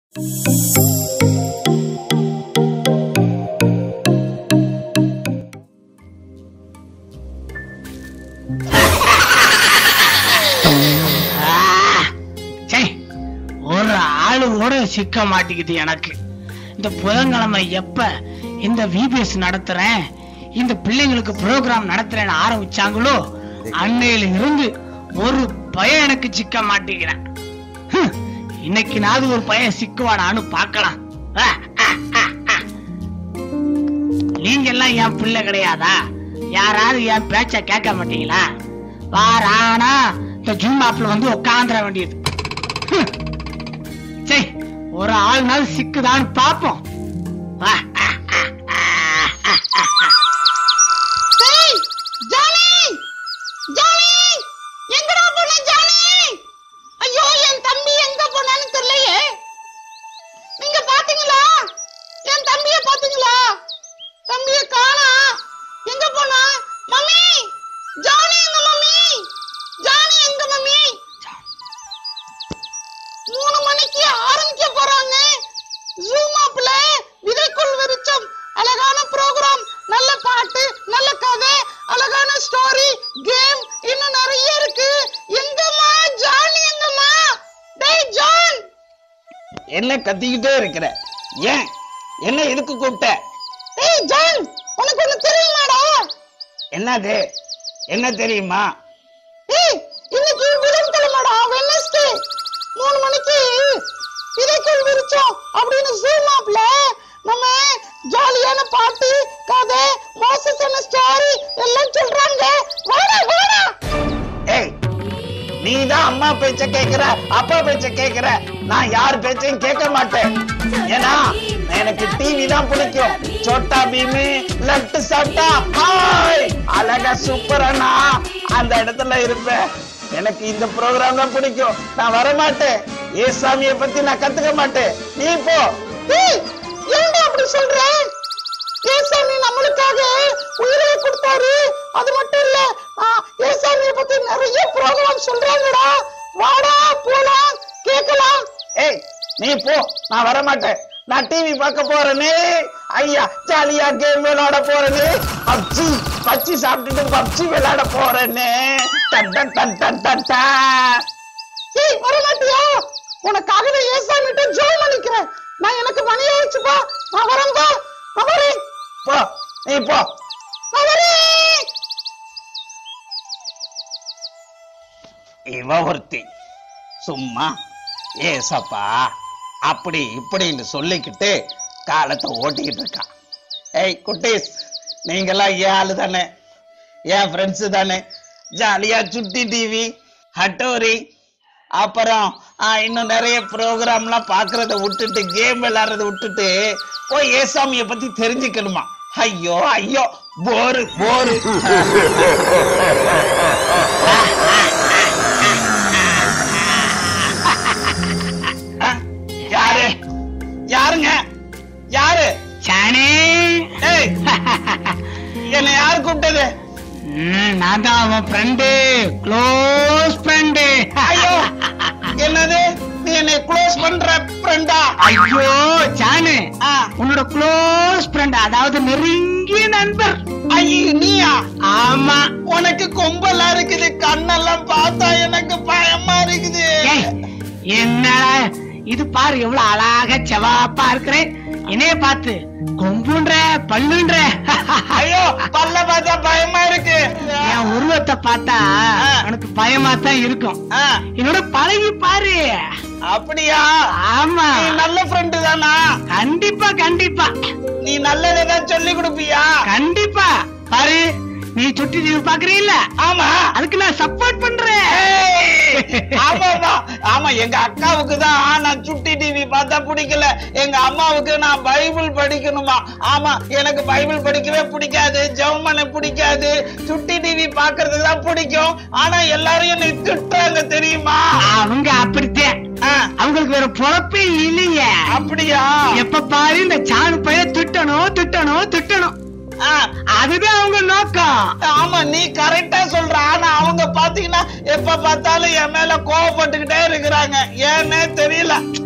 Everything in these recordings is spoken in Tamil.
சே ஒரு ஆளு கூட சிக்க மாட்டிக்கிது எனக்கு இந்த புதன்கிழமை எப்ப இந்த விபிஎஸ் நடத்துறேன் இந்த பிள்ளைங்களுக்கு ப்ரோக்ராம் நடத்துறேன்னு ஆரம்பிச்சாங்களோ அன்னையில இருந்து ஒரு பையன் எனக்கு சிக்க மாட்டேங்கிறேன் ஹம், இன்னைக்கு நாது ஒரு பையன் சிக்குவானான்னு பார்க்கலாம் ஆ, ஆ, ஆ, ஆ. நீங்க எல்லாம் என் பிள்ளை கிடையாதா யாராவது என் பேச்ச கேட்க மாட்டீங்களா வாரானா இந்த ஜூம் ஆப்ல வந்து உட்காந்துட வேண்டியது ஹம். சே ஒரு ஆள் நாள் சிக்குதான்னு பாப்போம் வா. டேய் ஜானி ஜானி எங்கடா போன ஜானி ஐயோ என் தம்பி எங்க போனான்னு தெரியலையே நீங்க பாத்தீங்களா என் தம்பிய பாத்தீங்களா தம்பிய காணா எங்க போனா மம்மி ஜானி எங்க மம்மி ஜானி எங்க மம்மி மூணு மணிக்கு ஆரம்பிக்க போறாங்க ஜூம் ஆப்ல விதைக்குள் விருச்சம் அழகான ப்ரோக்ராம் நல்ல பாட்டு நல்ல கதை அழகான ஸ்டோரி கேம் இன்னும் நிறைய இருக்கு எங்கம்மா ஜான் எங்கம்மா டேய் ஜான் என்ன கத்திக்கிட்டே இருக்கிற ஏன் என்ன எதுக்கு கூப்பிட்ட டேய் ஜான் உனக்கு ஒண்ணு தெரியுமாடா என்னது என்ன தெரியுமா ஏய் இன்னைக்கு புதன்கிழமைடா வெனஸ்டே மூணு மணிக்கு விதைக்குள் விரிச்சோம் அப்படின்னு ஜூம் ஆப்ல நம்ம ஜாலியான பாட்டு கதை மோசமான ஸ்டோரி எல்லாம் சொல்றாங்க வாடா வாடா ஏய் நீ தான் அம்மா பேச்ச கேக்குற அப்பா பேச்ச கேக்குற நான் யார் பேச்சையும் கேட்க மாட்டேன் ஏன்னா எனக்கு டிவி தான் பிடிக்கும் சோட்டா பீமு லட்டு சாப்பிட்டா ஹாய் அழகா சூப்பரானா அந்த இடத்துல இருப்பேன் எனக்கு இந்த ப்ரோக்ராம் தான் பிடிக்கும் நான் வர மாட்டேன் ஏசாமியை பத்தி நான் கத்துக்க மாட்டேன் நீ போ ஏய் ஏன்டா அப்படி சொல்ற ஏசாமி நம்மளுக்காக உயிரை கொடுத்தாரு அது மட்டும் இல்ல ஆ, ஏசாமியை பத்தி நிறைய ப்ரோக்ராம் சொல்றாங்கடா வாடா போலாம் கேட்கலாம் ஏய் நீ போ நான் வர மாட்டேன் நான் டிவி பார்க்க போறேனே ஐயா ஜாலியா கேம் விளையாட போறேனே பப்ஜி பச்சி சாப்பிட்டுட்டு பப்ஜி விளையாட போறேனே டன் டன் டன் டன் டன் டன். ஏய் வர மாட்டியா உனக்காகவே ஏசாமிட்ட ஜெபம் பண்ணிக்கிறேன் நான் எனக்கு மணி ஆயிடுச்சுப்பா நான் வரேன்பா நான் வரேன் போ நீ போ நான் வரேன் இவ ஒருத்தி சும்மா ஏசப்பா அப்படி இப்படின்னு சொல்லிக்கிட்டு காலத்தை ஓட்டிக்கிட்டு இருக்கா ஏய் குட்டீஸ் நீங்கெல்லாம் ஏன் ஆளு தானே என் ஃப்ரெண்ட்ஸு தானே ஜாலியா சுட்டி டிவி ஹட்டோரி அப்புறம் ஆ, இன்னும் நிறைய ப்ரோக்ராம்லாம் பார்க்கறத விட்டுட்டு கேம் விளையாடுறத விட்டுட்டு போய் ஏசாமியை பத்தி தெரிஞ்சுக்கணுமா ஐயோ ஐயோ போரு போரு ஆ, யாரு யாருங்க யாரு சாணி ஏய் என்னை யாரு கூப்பிட்டது ம், நான் தான் அவன் ஃப்ரெண்டு க்ளோஸ் ஃப்ரெண்டு ஐயோ என்னது நீ என்னை க்ளோஸ் பண்ற ஃப்ரெண்டா ஐயோ சாணு ஆ உன்னோட க்ளோஸ் ஃப்ரெண்ட் அதாவது நெருங்கிய நண்பர் ஐயோ நீயா ஆமா உனக்கு கொம்பெல்லாம் இருக்குது கண்ணெல்லாம் பார்த்தா எனக்கு பயமா இருக்குது ஏய், என்னடா இது பாரு எவ்வளவு அழகா செவாப்பா இருக்கிறேன் என்னைய பார்த்து கொம்புன்ற பல்லுன்ற ஐயோ பல்ல பார்த்தா பயமா இருக்கு என் உருவத்தை பார்த்தா ஆ. உனக்கு பயமா தான் இருக்கும் ஆ, என்னோட பழகி பாரு அப்படியா ஆமா நீ நல்ல ஃப்ரெண்டு தானா கண்டிப்பா கண்டிப்பா நீ நல்லது ஏதாவது சொல்லி கொடுப்பியா கண்டிப்பா பாரு நீ சுட்டி டிவி பாக்குறீல்ல ஆமா அதுக்கு நான் சப்போர்ட் பண்றேன் ஏய், ஆமாமா ஆமா எங்க அக்காவுக்கு தான் நான் சுட்டி டிவி பார்த்தா பிடிக்கல எங்க அம்மாவுக்கு நான் பைபிள் படிக்கணுமா ஆமா எனக்கு பைபிள் படிக்கவே பிடிக்காது ஜெவமனை பிடிக்காது சுட்டி டிவி பாக்குறது தான் பிடிக்கும் ஆனா எல்லாரும் என்னை திட்டுறாங்க தெரியுமா அவங்க அப்படித்தான் ஆ, அவங்களுக்கு வேற பொழப்பே இல்லையே அப்படியா எப்ப பாரு இந்த சாணு பைய திட்டணும் திட்டணும் திட்டணும் ஆ, அதுதான் அவங்க நோக்கம் ஆமா நீ கரெக்டா சொல்ற ஆனா அவங்க பாத்தீங்கன்னா எப்ப பார்த்தாலும் என் மேல கோவப்பட்டுக்கிட்டே இருக்கிறாங்க ஏன்னே தெரியல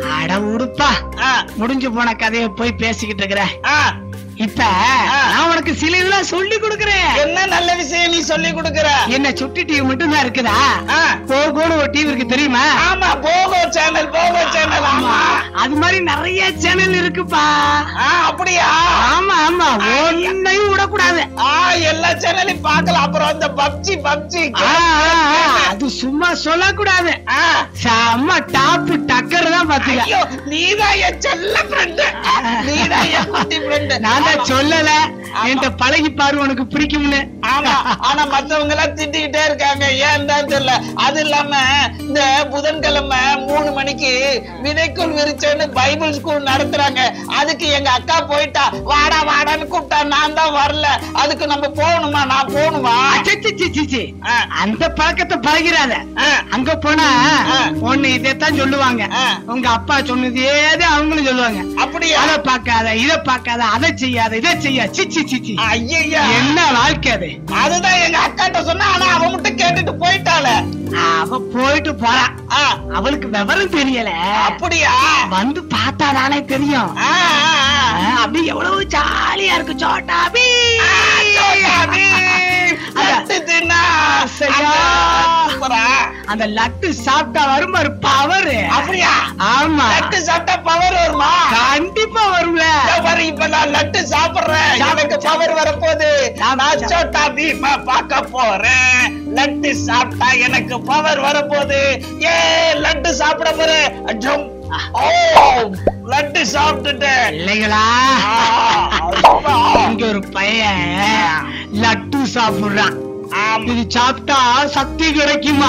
அட உடுப்பா ஆ, முடிஞ்சு போன கதையை போய் பேசிக்கிட்டு இருக்கிற ஆ, இப்ப ஆ. நான் உனக்கு சில இதெல்லாம் சொல்லி கொடுக்கறேன் என்ன நல்ல விஷயம் நீ சொல்லி கொடுக்கற என்ன சுட்டி டிவி மட்டும் தான் இருக்குதா ஆ, போகோன்னு ஒரு டிவி இருக்கு தெரியுமா ஆமா போகோ சேனல் போகோ சேனல் ஆமா அது மாதிரி நிறைய சேனல் இருக்குப்பா ஆ, அப்படியா ஆமா ஆமா ஒன்னையும் விடக்கூடாது ஆ எல்லா சேனலையும் பார்க்கலாம் அப்புறம் அந்த பப்ஜி பப்ஜி ஆ, ஆ, ஆ, அது சும்மா சொல்லக்கூடாது ஆ, செம்ம டாப் டக்கர் தான் பாத்துக்க ஐயோ நீதான் என் செல்ல ஃப்ரெண்டு நீதான் என் குட்டி ஃப்ரெண்டு நான் தான் சொல்லல என்கிட்ட பழகி பாரு உனக்கு பிடிக்கும்னு ஆமா ஆனா மத்தவங்க எல்லாம் திட்டிக்கிட்டே இருக்காங்க ஏன் தான் தெரியல அது இல்லாம இந்த புதன்கிழமை மூணு மணிக்கு விதைக்குள் விரிச்சேன்னு பைபிள் ஸ்கூல் நடத்துறாங்க அதுக்கு எங்க அக்கா போயிட்டா வாடா வாடான்னு கூப்பிட்டா நான் தான் வரல அதுக்கு நம்ம போகணுமா நான் போகணுமா அச்சே, சீ, சீ, சீ, சீ. ஆ, அந்த பழக்கத்தை பழகிறாத ஆ, அங்க போனா ஆ. ஒண்ணு இதைத்தான் சொல்லுவாங்க ஆ. உங்க அப்பா சொன்னதே தான் அவங்களும் சொல்லுவாங்க அப்படியா அதை பார்க்காத இதை பார்க்காத அதை செய்யாத இதை செய்ய சிச்சி சிச்சி ஐயா என்ன வாழ்க்கை அது அதுதான் எங்க அக்காட்ட சொன்னா ஆனா அவ மட்டும் கேட்டுட்டு போயிட்டாளே அவ போயிட்டு போறா ஆ, அவளுக்கு விவரம் தெரியல அப்படியா வந்து பார்த்தாதானே தெரியும் ஆ, ஆ, ஆ. ஆ, அப்படி எவ்வளவு ஜாலியா இருக்கு சோட்டா பீ. சோட்டா பீம். அத- லட்டு தின்னா. சரியா? அந்த சூப்பரா? அந்த லட்டு சாப்பிட்டா வரும் ஒரு பவர் அப்படியா ஆமா லட்டு சாப்பிட்டா பவர் வருமா கண்டிப்பா வரும்ல இதோ பாரு, இப்ப நான் லட்டு சாப்பிடுறேன் எனக்கு பவர் வரப்போகுது நான் சோட்டா பீம பார்க்க போறேன் லட்டு சாப்பிட்டா எனக்கு பவர் வரப்போகுது ஏ லட்டு சாப்பிட போறேன் அஜம். ஓ லட்டு சாப்பிட்டுட்டேன் இல்லைங்களா ஆ, அப்பா. இங்க ஒரு பையன் லட்டு சாப்பிடுறான் ஆமா. இது சாப்பிட்டா சக்தி கிடைக்குமா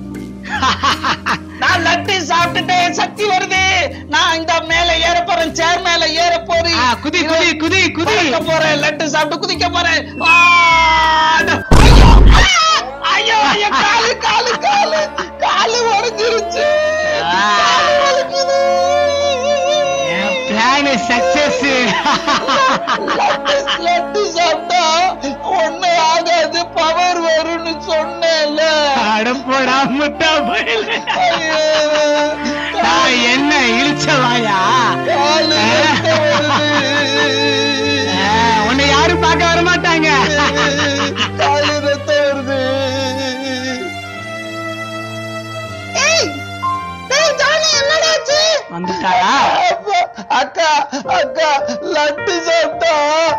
நான் லட்டு சாப்பிட்டுட்டேன் சக்தி வருது நான் இந்த மேல ஏற போறேன் சேர் மேல ஏற போறேன் ஆ, குதி குதி குதி குதி குதிக்க போறேன் லட்டு சாப்பிட்டு குதிக்க போறேன் ஆ, அது- ஐயோ ஆ, ஐயோ ஐயோ காலு காலு காலு காலு உடைஞ்சிருச்சு காலு வலிக்குது. பிளான் சக்சஸ் லட்டு லட்டு சாப்பிட்டா ஒண்ணு ஆகாது பவர் வரும்னு சொன்னேன்ல அடப்போடா முட்டா போயில ஐயோ, நான் என்ன இழிச்சவாயா காலு ரத்தம் வருது. உன்னை யாரும் பார்க்க வர மாட்டாங்க காலு ரத்தம் வருது ஏய் டேய் ஜானி என்னடாச்சு வந்துட்டாளா அப்பா, அக்கா அக்கா லட்டு சாப்பிட்டா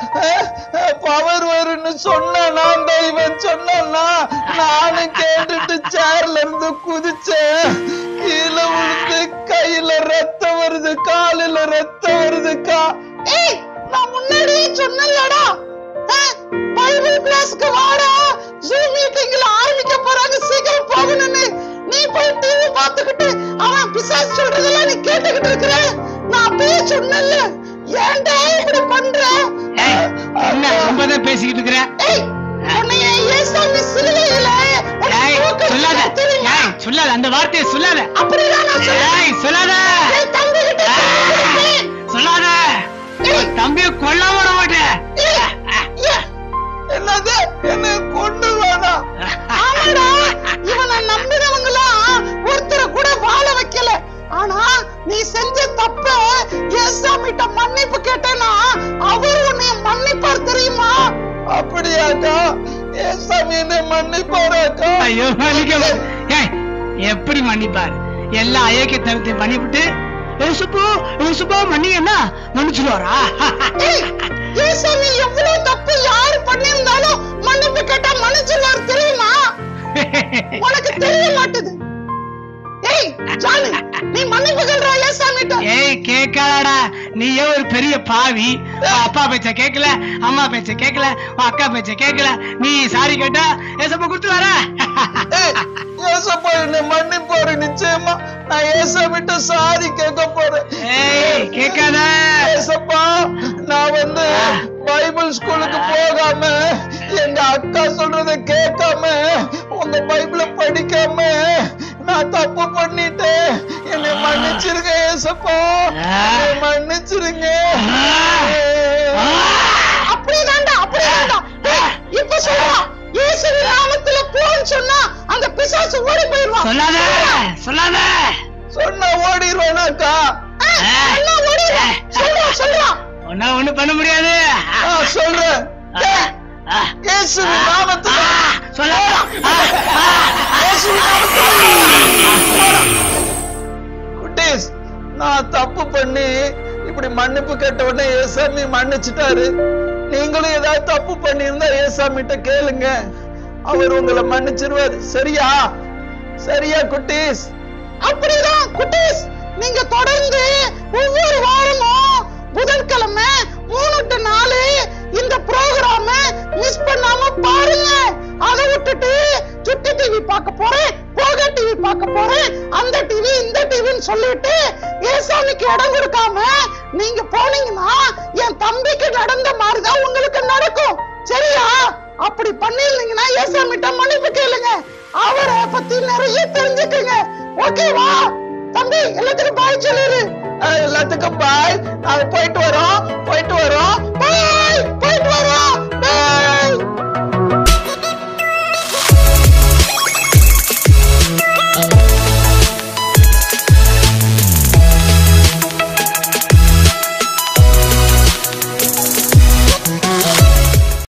பவர் வரும்னு சொன்னா நான் தான் இவன் சொன்னா நானும் கேட்டுட்டு சேர்ல இருந்து குதிச்சேன் கீழே விழுந்து கையில ரத்தம் வருது காலில ரத்தம் வருதுக்கா ஏய் நான் முன்னாடியே சொன்னேன்லடா அஹ், பைபிள் கிளாஸ்க்கு வாடா ஜூம் மீட்டிங்ல ஆரம்பிக்க போறாங்க சீக்கிரம் போகணும்னு நீ போய் டிவி பார்த்துக்கிட்டு அவன் பிசாசு சொல்றதெல்லாம் நீ கேட்டுக்கிட்டு இருக்கிற நான் அப்பயே சொன்னேன்ல ஏன்டா இப்படி பண்ற ஏய், என்ன ரொம்பதான் பேசிக்கிட்டு இருக்கிற ஏய் உன்னைய ஏசாமி சிலுவையில உன்னை ஏய், தூக்குறதுக்கு சொல்லாத தெரியுமா? ஏய், சொல்லாத அந்த வார்த்தையை சொல்லாத அப்படிதான் நான் சொல்றேன் ஏய், சொல்லாத என் தம்பிகிட்ட சொல்லிருக்கேன். சொல்லாத ஏய், தம்பிய கொல்லாம விட மாட்டேன் ஏய், ஏய், என்னது என்ன கொண்டு வேணா ஆமாடா இவனை நம்பினவங்களாம் ஒருத்தரை கூட வாழ வைக்கல ஆனா நீ செஞ்ச தப்ப ஏசாமிட்ட மன்னிப்பு கேட்டேன்னா அவர் உன்னை மன்னிப்பார் தெரியுமா அப்படியாக்கா ஏசாமி என்ன மன்னிப்பாராக்கா ஐயோ மன்னிக்க மாட்டேன். ஏய், எப்படி மன்னிப்பாரு எல்லா அயோக்கியத்தனத்தை பண்ணிவிட்டு யோசுப்போ யோசுப்போ மன்னிங்கன்னா மன்னிச்சுடுவாரா ஏய், ஏசாமி எவ்வளவு தப்பு யாரு பண்ணியிருந்தாலும் மன்னிப்பு கேட்டா மன்னிச்சிருவார் தெரியுமா உனக்கு தெரிய மாட்டுது ஏய் ஜானு நீ மன்னிப்பு கேள்றா ஏசாமிட்ட ஏய் கேட்காதடா நீயே ஒரு பெரிய பாவி உன் அப்பா பேச்ச கேட்கல அம்மா பேச்ச கேட்கல உன் அக்கா பேச்ச கேட்கல நீ சாரி கேட்டா ஏசப்பா கொடுத்து வர ஏய், ஏசப்பா என்னை மன்னிப்பாரு நிச்சயமா நான் ஏசாமிட்ட சாரி கேட்க போறேன் ஏய் கேட்காத ஏசப்பா நான் வந்து பைபிள் ஸ்கூலுக்கு போகாம எங்க அக்கா சொல்றத கேட்காம உங்க பைபிள படிக்காம நான் தப்பு பண்ணிட்டேன் என்னை மன்னிச்சிருங்க ஏசப்பா என்னை மன்னிச்சிருங்க அப்படிதான்டா அப்படிதான்டா ஏய், இப்ப சொல்றான் இயேசுவின் நாமத்துல போன்னு சொன்னா அந்த பிசாசு ஓடி போயிடுவான் சொல்லாத சொல்லாத சொன்னா ஓடிடுவேனாக்கா அண்ணா ஓடிடுறேன் சொல்றான் சொல்றான் ஒன்னா ஒண்ணு பண்ண முடியாது ஆ, சொல்றேன் ஏய், ஆ, இயேசுவின் நாமத்துல சொல்ல இயேசுவின் நாமத்துல. குட்டீஸ் நான் தப்பு பண்ணி இப்படி மன்னிப்பு கேட்ட உடனே ஏசாமி மன்னிச்சிட்டாரு நீங்களும் ஏதாவது தப்பு பண்ணியிருந்தா ஏசாமிட்ட கேளுங்க அவர் உங்களை மன்னிச்சிருவாரு சரியா சரியா குட்டீஸ் அப்படிதான் குட்டீஸ் நீங்க தொடர்ந்து ஒவ்வொரு வாரமும் புதன்கிழமை மூணு டு நாலு இந்த ப்ரோக்ராம மிஸ் பண்ணாம பாருங்க அதை விட்டுட்டு சுட்டி டிவி பார்க்க போறேன் போக டிவி பார்க்க போறேன் அந்த டிவி இந்த டிவின்னு சொல்லிட்டு ஏசாமிக்கு இடம் கொடுக்காம நீங்க போனீங்கன்னா என் தம்பிக்கு நடந்த மாதிரிதான் உங்களுக்கு நடக்கும் சரியா அப்படி பண்ணிருந்தீங்கன்னா ஏசாமிட்ட மன்னிப்பு கேளுங்க அவரை பத்தி நிறைய தெரிஞ்சுக்குங்க ஓகேவா தம்பி எல்லாத்துக்கும் பாய் சொல்லிரு எல்லாத்துக்கும் பாய் நாங்க போயிட்டு வரோம் போயிட்டு வரோம் பாய் போயிட்டு வரோம்